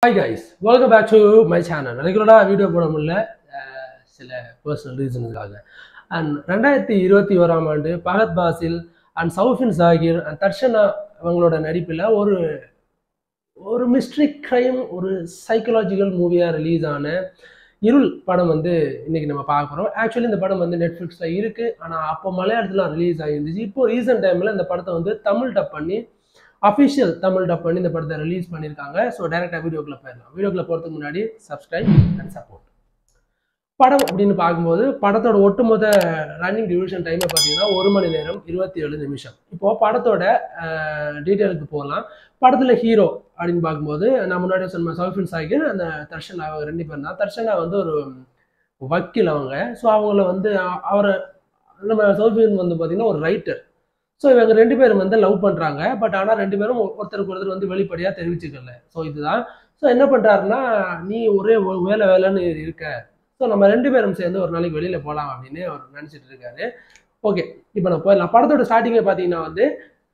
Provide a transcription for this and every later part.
Hi guys welcome back to my channel ரெகுலராக video போட முடியல அஹ், சில பர்சனல் ரீசனுக்காக அண்ட் ரெண்டாயிரத்தி இருபத்தி ஓராம் ஆண்டு பகத் பாசில் அண்ட் சௌஃபின் ஜாகிர் அண்ட் தர்ஷனா அவங்களோட நடிப்பில் ஒரு ஒரு மிஸ்ட்ரி கிரைம் ஒரு சைக்கலாஜிக்கல் மூவியாக ரிலீஸ் ஆன இருள் படம் வந்து இன்னைக்கு நம்ம பார்க்க போகிறோம் ஆக்சுவலி இந்த படம் வந்து நெட்ஃப்ளிக்ஸில் இருக்குது ஆனால் அப்போ மலையாளத்தில் ரிலீஸ் ஆகிருந்துச்சு இப்போ ரீசெண்ட் டைமில் இந்த படத்தை வந்து தமிழ் டப் பண்ணி அஃபிஷியல் தமிழ் டப் பண்ணி இந்த படத்தை ரிலீஸ் பண்ணியிருக்காங்க ஸோ டேரெக்டாக வீடியோக்குள்ள போயிடலாம் வீடியோக்குள்ள போகிறதுக்கு முன்னாடி சப்ஸ்கிரைப் அண்ட் சப்போர்ட் படம் அப்படின்னு பார்க்கும்போது படத்தோட ஒட்டுமொத்த ரன்னிங் டியூரேஷன் டைமை பார்த்தீங்கன்னா ஒரு மணி நேரம் இருபத்தி ஏழு நிமிஷம் இப்போ படத்தோட டீட்டெயிலுக்கு போகலாம் படத்தில் ஹீரோ அப்படின்னு பார்க்கும்போது நான் முன்னாடி சொன்ன சௌஃபின் சாகிர் அந்த தர்ஷனா அவங்க ரெண்டு பேர் தான் தர்ஷனா வந்து ஒரு வக்கீல் அவங்க ஸோ அவங்கள வந்து அ- அவரை நம்ம சௌஃபின் வந்து பார்த்தீங்கன்னா ஒரு ரைட்டர் ஸோ இவங்க ரெண்டு பேரும் வந்து லவ் பண்ணுறாங்க பட் ஆனால் ரெண்டு பேரும் ஒ- ஒருத்தருக்கு ஒருத்தர் வந்து வெளிப்படையாக தெரிவிச்சுக்கல ஸோ இதுதான் ஸோ என்ன பண்ணுறாருன்னா நீ ஒரே ஒ- வேலை வேலைன்னு இருக்க ஸோ நம்ம ரெண்டு பேரும் சேர்ந்து ஒரு நாளைக்கு வெளியில் போகலாம் அப்படின்னு அவர் நினச்சிட்டு இருக்காரு ஓகே இப்போ நான் போயிடலாம் படத்தோட ஸ்டார்டிங்கை பார்த்தீங்கன்னா வந்து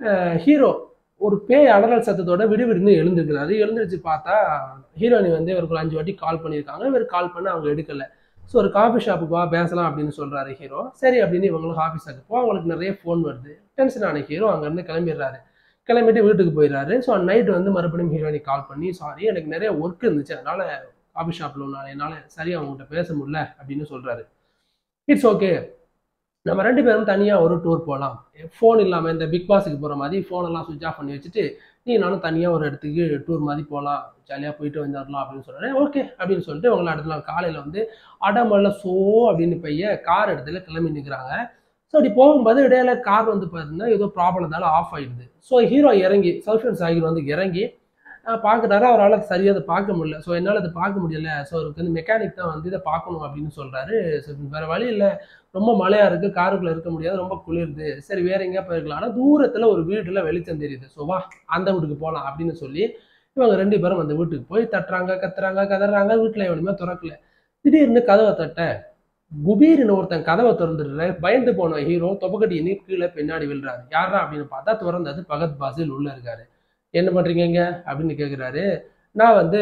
ஹீரோ ஒரு பேய் அடறல் சத்தத்தோட விடுவிடுன்னு எழுந்திருக்கிறாரு எழுந்திருச்சு பார்த்தா ஹீரோயினி வந்து இவருக்கு ஒரு அஞ்சு வாட்டி கால் பண்ணியிருக்காங்க இவர் கால் பண்ண அவங்க எடுக்கல ஸோ ஒரு காஃபி ஷாப்புக்கு வா பேசலாம் அப்படின்னு சொல்றாரு ஹீரோ சரி அப்படின்னு இவங்களும் காஃபி ஷாப்புக்கு போ அவங்களுக்கு நிறைய ஃபோன் வருது டென்ஷன் ஆன ஹீரோ அங்கேருந்து கிளம்பிடுறாரு கிளம்பிட்டு வீட்டுக்கு போயிடுறாரு ஸோ நைட் வந்து மறுபடியும் ஹீரோயினி கால் பண்ணி சாரி எனக்கு நிறைய ஒர்க் இருந்துச்சு அதனால காஃபி ஷாப்பில் ஒன்றால் என்னால் சரியாக அவங்ககிட்ட பேச முடியல அப்படின்னு சொல்றாரு இட்ஸ் ஓகே நம்ம ரெண்டு பேரும் தனியாக ஒரு டூர் போகலாம் ஃபோன் இல்லாமல் இந்த பிக் பாஸுக்கு போகிற மாதிரி ஃபோனெல்லாம் சுவிச் ஆஃப் பண்ணி வச்சுட்டு நீ நானும் தனியாக ஒரு இடத்துக்கு டூர் மாதிரி போகலாம் ஜாலியாக போயிட்டு வந்துடலாம் அப்படின்னு சொல்கிறேன் ஓகே அப்படின்னு சொல்லிட்டு உங்களை இடத்துல காலையில் வந்து அடமல்ல சோ அப்படின்னு பைய கார் இடத்துல கிளம்பி நிற்கிறாங்க ஸோ அப்படி போகும்போது இடையில கார் வந்து பார்த்தீங்கன்னா ஏதோ ப்ராப்ளத்தால ஆஃப் ஆயிடுது ஸோ ஹீரோ இறங்கி சல்ஃபன் சாகிர் வந்து இறங்கி பார்க்குறாரு அவரால் சரியாக அதை பார்க்க முடியல ஸோ என்னால் அதை பார்க்க முடியல ஸோ அவருக்கு வந்து மெக்கானிக் தான் வந்து இதை பார்க்கணும் அப்படின்னு சொல்கிறாரு ஸோ வேறு வழி இல்லை ரொம்ப மழையாக இருக்குது காருக்குள்ளே இருக்க முடியாது ரொம்ப குளிருது சரி வேற எங்கேயா போயிருக்கலாம் ஆனால் தூரத்தில் ஒரு வீட்டில் வெளிச்சம் தெரியுது ஸோ வா அந்த வீட்டுக்கு போகலாம் அப்படின்னு சொல்லி இவங்க ரெண்டு பேரும் அந்த வீட்டுக்கு போய் தட்டுறாங்க கத்துறாங்க கதறாங்க வீட்டில் எவனுமே திறக்கல திடீர்னு கதவை தட்ட குபீர்னு ஒருத்தன் கதவை திறந்துடுற பயந்து போன ஹீரோ தொப்பக்கட்டி கீழே பின்னாடி விழுறாரு யாரா அப்படின்னு பார்த்தா திறந்தது பகத் பாசில் உள்ள இருக்காரு என்ன பண்றீங்க இங்க அப்படின்னு கேட்குறாரு நான் வந்து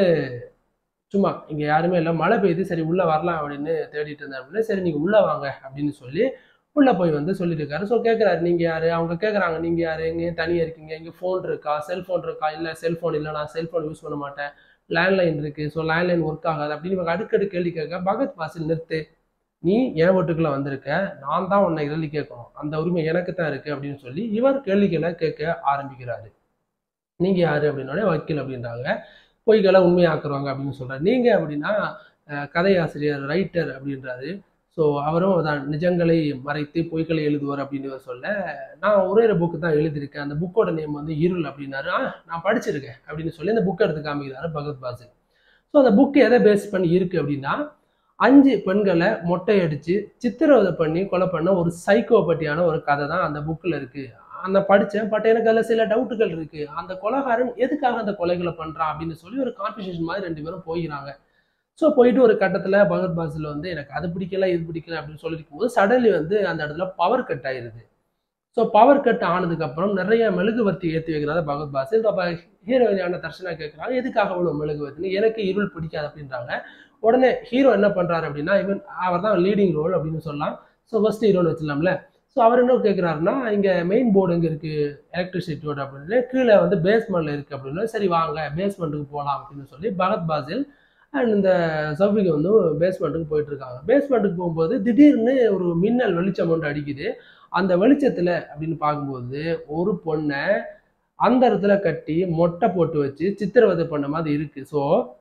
சும்மா இங்க யாருமே இல்லை மழை பெய்யுது சரி உள்ள வரலாம் அப்படின்னு தேடிட்டு இருந்தேன் அப்படின்னு சரி நீங்க உள்ள வாங்க அப்படின்னு சொல்லி உள்ள போய் வந்து சொல்லிட்டு இருக்காரு ஸோ கேட்குறாரு நீங்க யாரு அவங்க கேட்குறாங்க நீங்க யாரு எங்க தனியா இருக்கீங்க இங்க ஃபோன் இருக்கா செல்ஃபோன் இருக்கா இல்ல செல்ஃபோன் இல்லை நான் செல்ஃபோன் யூஸ் பண்ண மாட்டேன் லேண்ட்லைன் இருக்கு ஸோ லேண்ட்லைன் ஒர்க் ஆகாது அப்படின்னு இவங்க அடுக்கடு கேள்வி கேட்க பகத் வாசில் நிறுத்து நீ என் வீட்டுக்குள்ள வந்திருக்க நான் தான் உன்னை கேள்வி கேட்கணும் அந்த உரிமை எனக்கு தான் இருக்கு அப்படின்னு சொல்லி இவர் கேள்விகளை கேட்க ஆரம்பிக்கிறாரு நீங்க யாரு அப்படின்னோடனே வக்கீல் அப்படின்றாங்க பொய்களை உண்மையாக்குறவங்க அப்படின்னு சொல்றாரு நீங்க அப்படின்னா அஹ், கதையாசிரியர் ரைட்டர் அப்படின்றாரு ஸோ அவரும் தான் நிஜங்களை மறைத்து பொய்களை எழுதுவார் அப்படின்னு இவர் சொல்ல நான் ஒரே ஒரு புக்கு தான் எழுதியிருக்கேன் அந்த புக்கோட நேம் வந்து இருள் அப்படின்னாரு ஆ நான் படிச்சிருக்கேன் அப்படின்னு சொல்லி அந்த புக்கை எடுத்து காமிக்கிறாரு பகத் பாசில் ஸோ அந்த புக்கு எதை பேஸ் பண்ணி இருக்கு அப்படின்னா அஞ்சு பெண்களை மொட்டை அடிச்சு சித்திரவதை பண்ணி கொலை பண்ண ஒரு சைக்கோ பற்றியான ஒரு கதை தான் அந்த புக்கில் இருக்கு அந்த படித்தேன் பட் எனக்கு அதில் சில டவுட்டுகள் இருக்கு அந்த கொலைகாரன் எதுக்காக அந்த கொலைகளை பண்றான் அப்படின்னு சொல்லி ஒரு கான்ஃபியூஷன் மாதிரி ரெண்டு பேரும் போகிறாங்க ஸோ போயிட்டு ஒரு கட்டத்தில் பகத் பாசில் வந்து எனக்கு அது பிடிக்கல இது பிடிக்கல அப்படின்னு சொல்லிருக்கும் போது சடன்லி வந்து அந்த இடத்துல பவர் கட் ஆயிருது ஸோ பவர் கட் ஆனதுக்கப்புறம் நிறைய மெழுகுவர்த்தி ஏற்றி வைக்கிறாரு பகத் பாசில் அப்போ ஹீரோயினான தர்ஷனா கேட்குறாங்க எதுக்காக அவ்வளோ மெழுகுவர்த்தின்னு எனக்கு இருள் பிடிக்காது அப்படின்றாங்க உடனே ஹீரோ என்ன பண்றாரு அப்படின்னா இவன் அவர் தான் லீடிங் ரோல் அப்படின்னு சொல்லலாம் ஸோ ஃபர்ஸ்ட் ஹீரோன்னு வச்சிடலாம்ல ஸோ அவர் என்ன கேட்குறாருன்னா இங்கே மெயின் போர்டு எங்கே இருக்கு எலக்ட்ரிசிட்டியோட அப்படின்னு கீழே வந்து பேஸ்மெண்ட்ல இருக்கு அப்படின்னு சரி வாங்க பேஸ்மெண்ட்டுக்கு போகலாம் அப்படின்னு சொல்லி பகத் பாசில் அண்ட் இந்த சஃபிக்கு வந்து பேஸ்மெண்ட்டுக்கு போயிட்டு இருக்காங்க பேஸ்மெண்ட்டுக்கு போகும்போது திடீர்னு ஒரு மின்னல் வெளிச்சம் ஒன்று அடிக்குது அந்த வெளிச்சத்துல அப்படின்னு பார்க்கும்போது ஒரு பொண்ணை அந்த இடத்துல கட்டி மொட்டை போட்டு வச்சு சித்திரவதை பண்ண மாதிரி இருக்கு ஸோ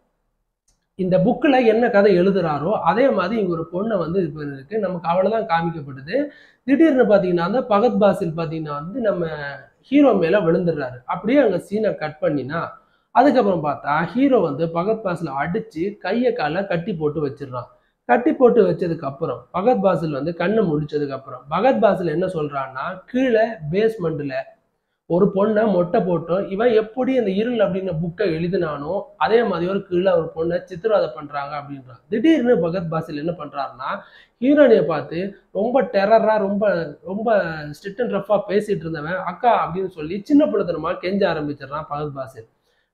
இந்த புக்கில் என்ன கதை எழுதுறாரோ அதே மாதிரி இங்க ஒரு பொண்ணை வந்து இது பண்ணிருக்கு நமக்கு அவ்வளோதான் காமிக்கப்படுது திடீர்னு பார்த்தீங்கன்னா அந்த பகத் பாசில் பார்த்தீங்கன்னா வந்து நம்ம ஹீரோ மேல விழுந்துடுறாரு அப்படியே அங்கே சீனை கட் பண்ணினா அதுக்கப்புறம் பார்த்தா ஹீரோ வந்து பகத் பாசில் அடிச்சு கையை காலை கட்டி போட்டு வச்சிடுறான் கட்டி போட்டு வச்சதுக்கு அப்புறம் பகத் பாசில் வந்து கண்ணை முடிச்சதுக்கு அப்புறம் பகத் பாசில் என்ன சொல்றான்னா கீழே பேஸ்மெண்ட்ல ஒரு பொண்ணை மொட்டை போட்டோம் இவன் எப்படி அந்த இருள் அப்படின்ற புக்கை எழுதினானோ அதே மாதிரி ஒரு கீழே ஒரு பொண்ணை சித்திரவதை பண்றாங்க அப்படின்றான் திடீர்னு பகத் பாசில் என்ன பண்றாருன்னா ஹீரோனியை பார்த்து ரொம்ப டெரரா ரொம்ப ரொம்ப ஸ்ட்ரிக்ட் அண்ட் ரஃபா பேசிட்டு இருந்தவன் அக்கா அப்படின்னு சொல்லி சின்ன பிள்ளைத்தனமா கெஞ்ச ஆரம்பிச்சிடுறான் பகத் பாசில்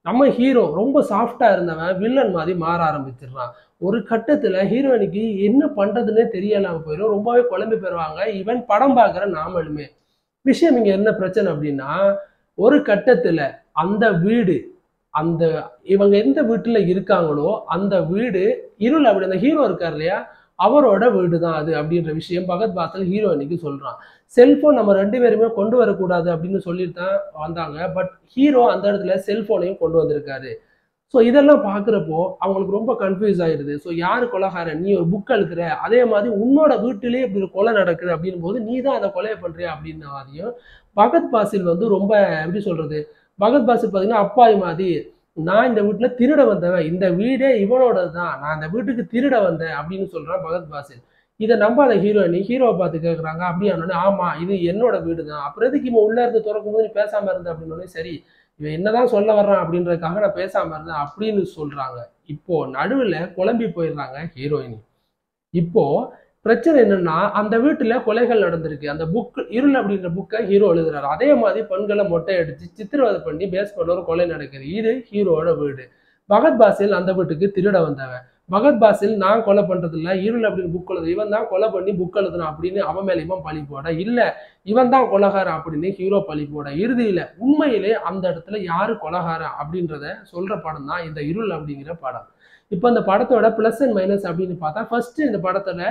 நம்ம ஹீரோ ரொம்ப சாஃப்டா இருந்தவன் வில்லன் மாதிரி மாற ஆரம்பிச்சிடுறான் ஒரு கட்டத்துல ஹீரோயினுக்கு என்ன பண்றதுன்னே தெரியலாம போயிடும் ரொம்பவே குழம்பி போயிருவாங்க ஈவன் படம் பார்க்குற நாமளுமே விஷயம் இங்க என்ன பிரச்சனை அப்படின்னா ஒரு கட்டத்துல அந்த வீடு அந்த இவங்க எந்த வீட்டுல இருக்காங்களோ அந்த வீடு இருள் அப்படி அந்த ஹீரோ இருக்கார் இல்லையா அவரோட வீடு தான் அது அப்படின்ற விஷயம் பகத் பாசல் ஹீரோயினுக்கு சொல்றான் செல்போன் நம்ம ரெண்டு பேருமே கொண்டு வரக்கூடாது அப்படின்னு சொல்லிட்டு தான் வந்தாங்க பட் ஹீரோ அந்த இடத்துல செல்போனையும் கொண்டு வந்திருக்காரு ஸோ இதெல்லாம் பார்க்குறப்போ அவங்களுக்கு ரொம்ப கன்ஃபியூஸ் ஆயிடுது ஸோ யார் கொலைகாரன் நீ ஒரு புக் எழுதுற அதே மாதிரி உன்னோட வீட்டிலேயே இப்படி ஒரு கொலை நடக்குது அப்படின் போது நீ தான் அந்த கொலையை பண்றியா அப்படின்ன மாதிரியும் பகத் பாசில் வந்து ரொம்ப எப்படி சொல்றது பகத் பாசில் பார்த்தீங்கன்னா அப்பாவி மாதிரி நான் இந்த வீட்டுல திருட வந்தவன் இந்த வீடே இவனோட தான் நான் இந்த வீட்டுக்கு திருட வந்தேன் அப்படின்னு சொல்றான் பகத் பாசில் இதை நம்பாத ஹீரோயினி ஹீரோவை பார்த்து கேட்குறாங்க அப்படியே ஆமா இது என்னோட வீடு தான் அப்புறம் எதுக்கு இவன் உள்ள இருந்து திறக்கும் போது நீ பேசாம இருந்த அப்படின்னு சரி இவன் என்னதான் சொல்ல வர்றான் அப்படின்றதுக்காக நான் பேசாம இருந்தேன் அப்படின்னு சொல்றாங்க இப்போ நடுவுல குழம்பி போயிடுறாங்க ஹீரோயினி இப்போ பிரச்சனை என்னன்னா அந்த வீட்டுல கொலைகள் நடந்திருக்கு அந்த புக் இருள் அப்படின்ற புக்கை ஹீரோ எழுதுறாரு அதே மாதிரி பெண்களை மொட்டை அடிச்சு சித்திரவதை பண்ணி பேஸ் பண்ண ஒரு கொலை நடக்குது இது ஹீரோவோட வீடு பகத் பாசில் அந்த வீட்டுக்கு திருட வந்தவன் பகத் பாசில் நான் கொலை பண்றது இல்ல இருள் அப்படின்னு புக் எழுது இவன் தான் கொலை பண்ணி புக் எழுதுனான் அப்படின்னு அவன் மேல இவன் பழி போட இல்ல இவன் தான் கொலகாரன் அப்படின்னு ஹீரோ பழி போட இறுதியில உண்மையிலே அந்த இடத்துல யாரு கொலகாரன் அப்படின்றத சொல்ற படம் தான் இந்த இருள் அப்படிங்கிற படம் இப்போ இந்த படத்தோட ப்ளஸ் அண்ட் மைனஸ் அப்படின்னு பார்த்தா ஃபர்ஸ்ட் இந்த படத்துல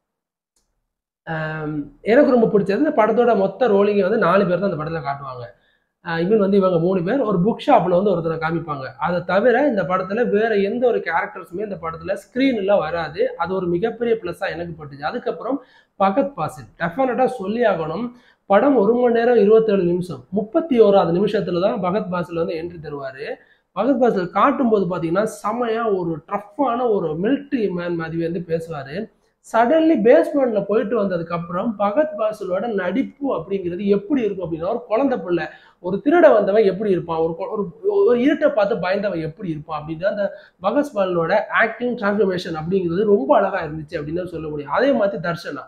ஆம், எனக்கு ரொம்ப பிடிச்சது இந்த படத்தோட மொத்த ரோலிங்கை வந்து நாலு பேர் தான் இந்த படத்தில் காட்டுவாங்க இவன் வந்து இவங்க மூணு பேர் ஒரு புக் ஷாப்பில் வந்து ஒருத்தரை காமிப்பாங்க அதை தவிர இந்த படத்தில் வேற எந்த ஒரு கேரக்டர்ஸுமே இந்த படத்தில் ஸ்க்ரீனில் வராது அது ஒரு மிகப்பெரிய ப்ளஸ்ஸாக எனக்கு பட்டுச்சு அதுக்கப்புறம் பகத் பாசில் டெஃபினட்டாக சொல்லி ஆகணும் படம் ஒரு மணி நேரம் இருபத்தேழு நிமிஷம் முப்பத்தி ஓராது நிமிஷத்துல தான் பகத் பாசில் வந்து என்ட்ரி தருவார் பகத் பாசில் காட்டும்போது பார்த்தீங்கன்னா செமையா ஒரு டஃப்பான ஒரு மிலிட்ரி மேன் மாதிரி வந்து பேசுவார் சடன்லி பேஸ்மெண்ட்ல போயிட்டு வந்ததுக்கு அப்புறம் பகத் பாசிலோட நடிப்பு அப்படிங்கிறது எப்படி இருக்கும் அப்படின்னா ஒரு குழந்தை பிள்ளை ஒரு திருட வந்தவன் எப்படி இருப்பான் ஒரு கொ- ஒரு ஒரு இருட்டை பார்த்து பயந்தவன் எப்படி இருப்பான் அப்படின்னு அந்த பகத் பாலனோட ஆக்டிங் டிரான்ஸ்ஃபர்மேஷன் அப்படிங்கிறது ரொம்ப அழகா இருந்துச்சு அப்படின்னு சொல்ல முடியும் அதே மாதிரி தர்ஷனா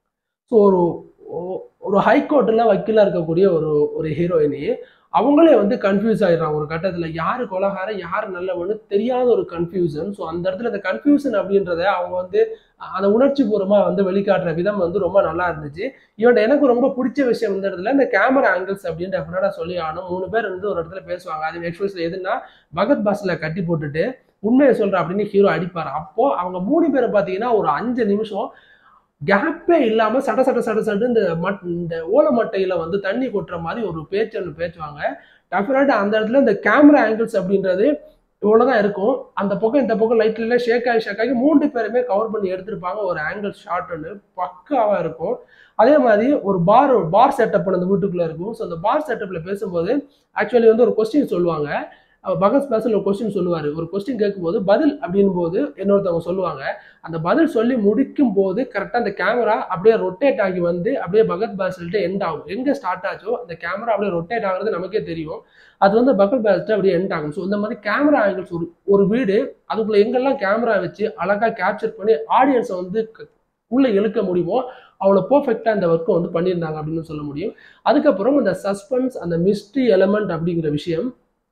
ஸோ ஒரு ஒ- ஒரு ஹைகோர்ட்டில் வக்கீலாக இருக்கக்கூடிய ஒரு ஒரு ஹீரோயினி அவங்களே வந்து கன்ஃபியூஸ் ஆயிடுறாங்க ஒரு கட்டத்தில் யார் கொலகாரன் யார் நல்லவன்னு தெரியாத ஒரு கன்ஃபியூஷன் ஸோ அந்த இடத்துல அந்த கன்ஃபியூஷன் அப்படின்றத அவங்க வந்து அந்த உணர்ச்சி பூர்வமாக வந்து வெளிக்காட்டுற விதம் வந்து ரொம்ப நல்லா இருந்துச்சு இவன் எனக்கு ரொம்ப பிடிச்ச விஷயம் இந்த இடத்துல இந்த கேமரா ஆங்கிள்ஸ் அப்படின்னு டெஃபினட்டாக சொல்லி ஆகணும் மூணு பேர் வந்து ஒரு இடத்துல பேசுவாங்க அது எக்ஸ்பிரஸ்ல எதுன்னா பகத் பாஸ்ல கட்டி போட்டுட்டு உண்மையை சொல்ற அப்படின்னு ஹீரோ அடிப்பார் அப்போ அவங்க மூணு பேரை பார்த்தீங்கன்னா ஒரு அஞ்சு நிமிஷம் கேப்பே இல்லாம சட சட சட சட இந்த மட் இந்த ஓலை மட்டையில வந்து தண்ணி கொட்டுற மாதிரி ஒரு பேச்சு ஒன்று பேச்சுவாங்க டெஃபினட்டா அந்த இடத்துல இந்த கேமரா ஆங்கிள்ஸ் அப்படின்றது இவ்வளவுதான் இருக்கும் அந்த பக்கம் இந்த பக்கம் லைட்ல ஷேக் ஆகி ஷேக் ஆகி மூன்று பேருமே கவர் பண்ணி எடுத்திருப்பாங்க ஒரு ஆங்கிள் ஷாட் ஒன்று பக்காவா இருக்கும் அதே மாதிரி ஒரு பார் பார் செட்டப் அந்த வீட்டுக்குள்ள இருக்கும் ஸோ அந்த பார் செட்டப்ல பேசும்போது ஆக்சுவலி வந்து ஒரு கொஸ்டின் சொல்லுவாங்க அவர் பகத் பாசல் ஒரு கொஸ்டின் சொல்லுவார் ஒரு கொஸ்டின் கேட்கும்போது பதில் அப்படின் போது இன்னொருத்தவங்க சொல்லுவாங்க அந்த பதில் சொல்லி முடிக்கும் போது கரெக்டாக அந்த கேமரா அப்படியே ரொட்டேட் ஆகி வந்து அப்படியே பகத் பாசல்கிட்ட எண்ட் ஆகும் எங்கே ஸ்டார்ட் ஆச்சோ அந்த கேமரா அப்படியே ரொட்டேட் ஆகுறது நமக்கே தெரியும் அது வந்து பகத் பாசல்கிட்ட அப்படியே எண்ட் ஆகும் ஸோ இந்த மாதிரி கேமரா ஆங்கிள்ஸ் ஒரு ஒரு வீடு அதுக்குள்ள எங்கெல்லாம் கேமரா வச்சு அழகாக கேப்சர் பண்ணி ஆடியன்ஸை வந்து க- உள்ள இழுக்க முடியுமோ அவ்வளோ பர்ஃபெக்டாக இந்த ஒர்க்கை வந்து பண்ணியிருந்தாங்க அப்படின்னு சொல்ல முடியும் அதுக்கப்புறம் அந்த சஸ்பென்ஸ் அந்த மிஸ்ட்ரி எலமெண்ட் அப்படிங்கிற விஷயம்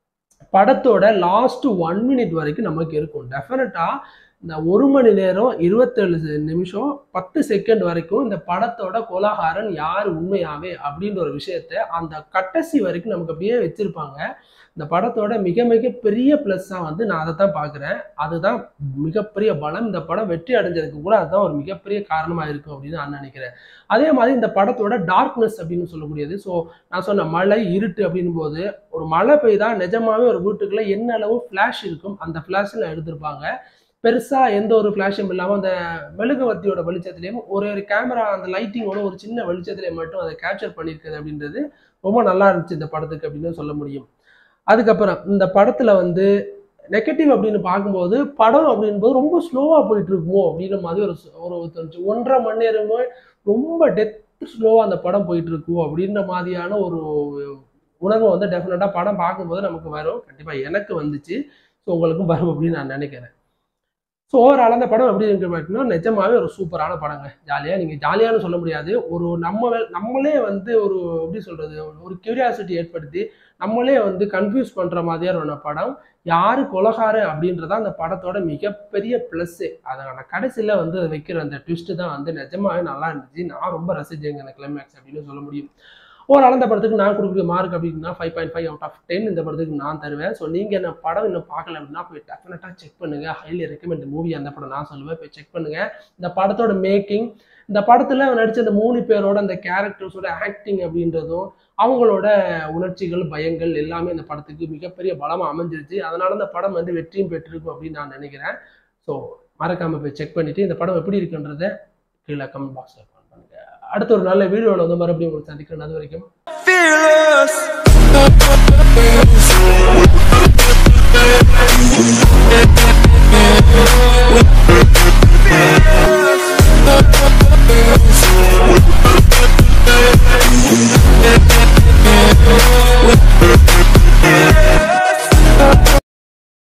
படத்தோட லாஸ்ட் ஒன் மினிட் வரைக்கும் நமக்கு இருக்கும் டெஃபினட்டா இந்த ஒரு மணி நேரம் இருபத்தேழு நிமிஷம் பத்து செகண்ட் வரைக்கும் இந்த படத்தோட கோலாகாரன் யார் உண்மையாவே அப்படின்ற ஒரு விஷயத்த அந்த கடைசி வரைக்கும் நமக்கு அப்படியே வச்சிருப்பாங்க இந்த படத்தோட மிக மிக பெரிய ப்ளஸ்ஸாக வந்து நான் அதை தான் பார்க்குறேன் அதுதான் மிகப்பெரிய பலம் இந்த படம் வெற்றி அடைஞ்சதுக்கு கூட அதுதான் ஒரு மிகப்பெரிய காரணமாக இருக்கும் அப்படின்னு நான் நினைக்கிறேன் அதே மாதிரி இந்த படத்தோட டார்க்னஸ் அப்படின்னு சொல்லக்கூடியது ஸோ நான் சொன்ன மழை இருட்டு அப்படின்னும் போது ஒரு மழை பெய்தா நிஜமாவே ஒரு வீட்டுக்குள்ள என்ன அளவு ஃப்ளாஷ் இருக்கும் அந்த ஃப்ளாஷில் எடுத்திருப்பாங்க பெருசா எந்த ஒரு ஃப்ளாஷும் இல்லாமல் அந்த மெழுகுவர்த்தியோட வெளிச்சத்துலையும் ஒரு ஒரு கேமரா அந்த லைட்டிங்கோட ஒரு சின்ன வெளிச்சத்துலேயும் மட்டும் அதை கேப்சர் பண்ணியிருக்குது அப்படின்றது ரொம்ப நல்லா இருந்துச்சு இந்த படத்துக்கு அப்படின்னு சொல்ல முடியும் அதுக்கப்புறம் இந்த படத்துல வந்து நெகட்டிவ் அப்படின்னு பார்க்கும்போது படம் அப்படின்போது ரொம்ப ஸ்லோவாக போயிட்டு இருக்குமோ அப்படின்ற மாதிரி ஒரு ஒரு தோணுச்சு ஒன்றரை மணி நேரமே ரொம்ப டெத் ஸ்லோவாக அந்த படம் போயிட்டு இருக்கும் அப்படின்ற மாதிரியான ஒரு உணர்வு வந்து டெஃபினட்டாக படம் பார்க்கும்போது நமக்கு வரும் கண்டிப்பாக எனக்கு வந்துச்சு ஸோ உங்களுக்கும் வரும் அப்படின்னு நான் நினைக்கிறேன் ஸோ ஓவரால் அந்த படம் எப்படி இருக்கு பார்த்தீங்கன்னா நிஜமாவே ஒரு சூப்பரான படங்க ஜாலியாக நீங்கள் ஜாலியானு சொல்ல முடியாது ஒரு நம்ம வே- நம்மளே வந்து ஒரு எப்படி சொல்றது ஒரு கியூரியாசிட்டி ஏற்படுத்தி நம்மளே வந்து கன்ஃபியூஸ் பண்ணுற மாதிரியான படம் யாரு கொலகாரு அப்படின்றத அந்த படத்தோட மிகப்பெரிய ப்ளஸ்ஸு அதோட கடைசியில் வந்து அது வைக்கிற அந்த ட்விஸ்ட்டு தான் வந்து நிஜமாவே நல்லா இருந்துச்சு நான் ரொம்ப ரசிச்சேங்க அந்த கிளைமேக்ஸ் அப்படின்னு சொல்ல முடியும் ஒரு அந்த படத்துக்கு நான் கொடுக்குற மார்க் அப்படின்னா five point five out of ten இந்த படத்துக்கு நான் தருவேன் ஸோ நீங்கள் என்ன படம் இன்னும் பார்க்கல அப்படின்னா போய் டெஃபினட்டாக செக் பண்ணுங்க ஹைலி ரெக்கமெண்ட் மூவி அந்த படம் நான் சொல்லுவேன் போய் செக் பண்ணுங்க இந்த படத்தோட மேக்கிங் இந்த படத்தில் நடிச்ச அந்த மூணு பேரோட அந்த கேரக்டர்ஸோட ஆக்டிங் அப்படின்றதும் அவங்களோட உணர்ச்சிகள் பயங்கள் எல்லாமே இந்த படத்துக்கு மிகப்பெரிய பலமாக அமைஞ்சிருச்சு அதனால இந்த படம் வந்து வெற்றியும் பெற்றிருக்கும் அப்படின்னு நான் நினைக்கிறேன் ஸோ மறக்காம போய் செக் பண்ணிட்டு இந்த படம் எப்படி இருக்குன்றத கீழே கமெண்ட் பாக்ஸில் கமெண்ட் பண்ணுங்க அடுத்த ஒரு நல்ல வீடியோவில் வந்து மறுபடியும் உங்களுக்கு சந்திக்கிறேன் அது வரைக்கும் fearless.